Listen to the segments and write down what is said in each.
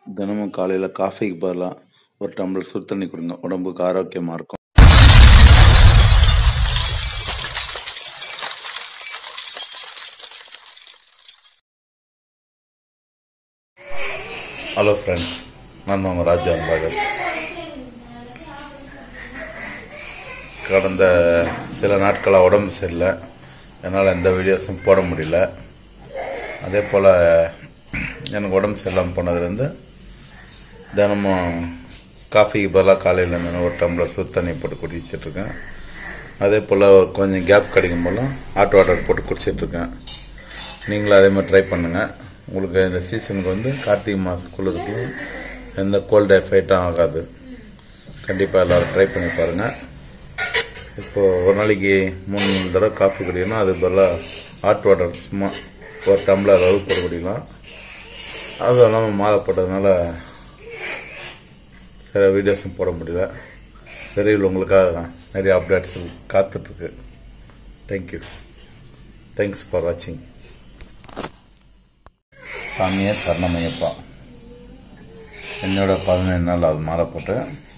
தினமும் காலையில் காஃபிக்கு பதிலாக ஒரு டம்ளர் சுடு தண்ணி கொடுங்க உடம்புக்கு ஆரோக்கியமாக இருக்கும் ஹலோ ஃப்ரெண்ட்ஸ் நான் தான் உங்கள் ராஜா அன்பாகர் கடந்த சில நாட்களாக உடம்பு சரியில்லை என்னால் எந்த வீடியோஸும் போட முடியல அதே போல் எனக்கு உடம்பு சரியில்லாமல் போனதுலேருந்து தினமும் காஃபிக்கு பதிலாக காலையில் இருந்து ஒரு டம்ளர் சுடு தண்ணி போட்டு குடிச்சிட்ருக்கேன் அதே போல் கொஞ்சம் கேப் கிடைக்கும் போல ஹாட் வாட்டர் போட்டு குடிச்சிட்ருக்கேன் நீங்களும் அதே மாதிரி ட்ரை பண்ணுங்கள் உங்களுக்கு இந்த சீசனுக்கு வந்து கார்த்திகை மாதம் குளிருக்கு எந்த கோல்டு எஃபெக்டும் ஆகாது கண்டிப்பாக எல்லோரும் ட்ரை பண்ணி பாருங்கள் இப்போது ஒரு நாளைக்கு மூணு தடவை காஃபி குடிக்கணும் அது பதிலாக ஹாட் வாட்டர் சும்மா ஒரு டம்ளர் அளவு போட்டு குடிக்கலாம் அதுவும் இல்லாமல் மாலை போட்டதுனால சில வீடியோஸும் போட முடியல விரைவில் உங்களுக்காக நிறைய அப்டேட்ஸ் காத்துட்ருக்கு தேங்க்யூ தேங்க்ஸ் ஃபார் வாட்சிங் சாமியே சரணமையப்பா என்னோட பதினேழு நாள் அது மாலை போட்டு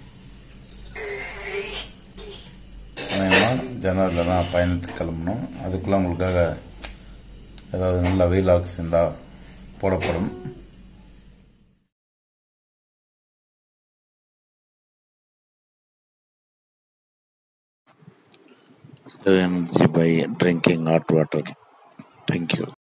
ஜனவரியில் தான் பயணத்துக்கு கிளம்பணும் அதுக்குள்ளே உங்களுக்காக ஏதாவது நல்ல வீலாக்ஸ் இருந்தால் போடப்படும் Save energy by drinking hot water. Thank you.